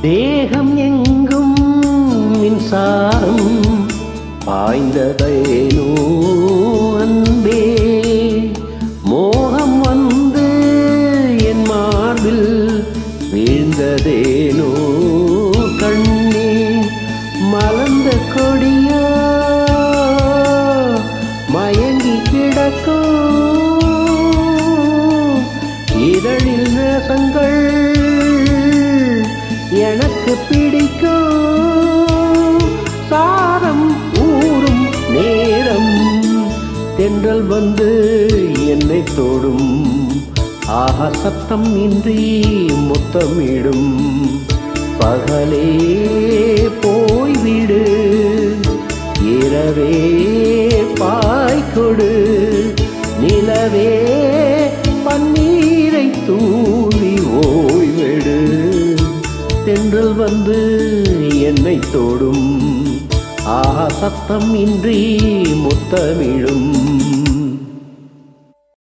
தேகம் எங்கும் மின்சாரம் பாய்ந்ததேனோ அன்பே மோகம் வந்து என் மார்பில் வீழ்ந்ததேனோ கண்ணே மலர்ந்த கொடியோ மயங்கி கிடக்கும் இதழில் நேசங்கள் எனக்கு பிடிக்கும் சாரம் ஊறும் நேரம் தென்றல் வந்து என்னை தோடும் ஆஹா சத்தம் இன்றி முத்தமிடும் பகலே போய்விடு இரவே பாய்கொடு நிலவே பன்னீரை தூவி ஓய்வெடு தென்றல் வந்து என்னை தோடும் ஆ சத்தம் இன்றி முத்தமிழும்